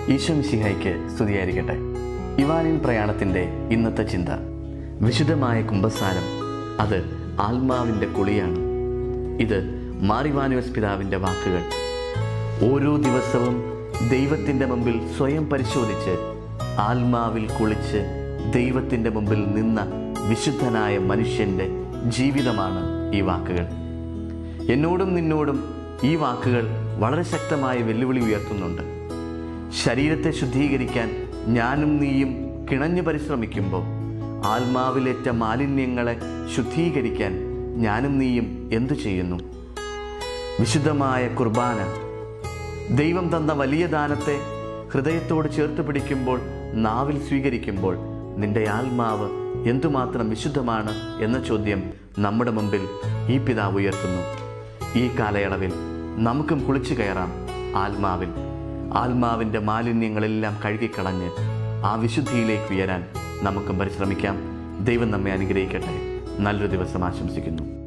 ഈശോമിശിഹായ്ക്ക് സ്തുതിയായിരിക്കട്ടെ ഇവാനിൻ പ്രയാണത്തിൻ്റെ ഇന്നത്തെ ചിന്ത വിശുദ്ധമായ കുംഭസാരം അത് ആത്മാവിൻ്റെ കുളിയാണ് ഇത് മാറിവാനുവസ് പിതാവിൻ്റെ വാക്കുകൾ ഓരോ ദിവസവും ദൈവത്തിൻ്റെ മുമ്പിൽ സ്വയം പരിശോധിച്ച് ആത്മാവിൽ കുളിച്ച് ദൈവത്തിൻ്റെ മുമ്പിൽ നിന്ന വിശുദ്ധനായ മനുഷ്യൻ്റെ ജീവിതമാണ് ഈ വാക്കുകൾ എന്നോടും നിന്നോടും ഈ വാക്കുകൾ വളരെ ശക്തമായ വെല്ലുവിളി ഉയർത്തുന്നുണ്ട് ശരീരത്തെ ശുദ്ധീകരിക്കാൻ ഞാനും നീയും കിണഞ്ഞു പരിശ്രമിക്കുമ്പോൾ ആത്മാവിലേറ്റ മാലിന്യങ്ങളെ ശുദ്ധീകരിക്കാൻ ഞാനും നീയും എന്തു ചെയ്യുന്നു വിശുദ്ധമായ കുർബാന ദൈവം തന്ന വലിയ ദാനത്തെ ഹൃദയത്തോട് ചേർത്ത് പിടിക്കുമ്പോൾ നാവിൽ സ്വീകരിക്കുമ്പോൾ നിന്റെ ആത്മാവ് എന്തുമാത്രം വിശുദ്ധമാണ് എന്ന ചോദ്യം നമ്മുടെ മുമ്പിൽ ഈ പിതാവ് ഉയർത്തുന്നു ഈ കാലയളവിൽ നമുക്കും കുളിച്ചു കയറാം ആത്മാവിൽ ആത്മാവിൻ്റെ മാലിന്യങ്ങളെല്ലാം കഴുകിക്കളഞ്ഞ് ആ വിശുദ്ധിയിലേക്ക് ഉയരാൻ നമുക്കും പരിശ്രമിക്കാം ദൈവം നമ്മെ അനുഗ്രഹിക്കട്ടെ നല്ലൊരു ദിവസം ആശംസിക്കുന്നു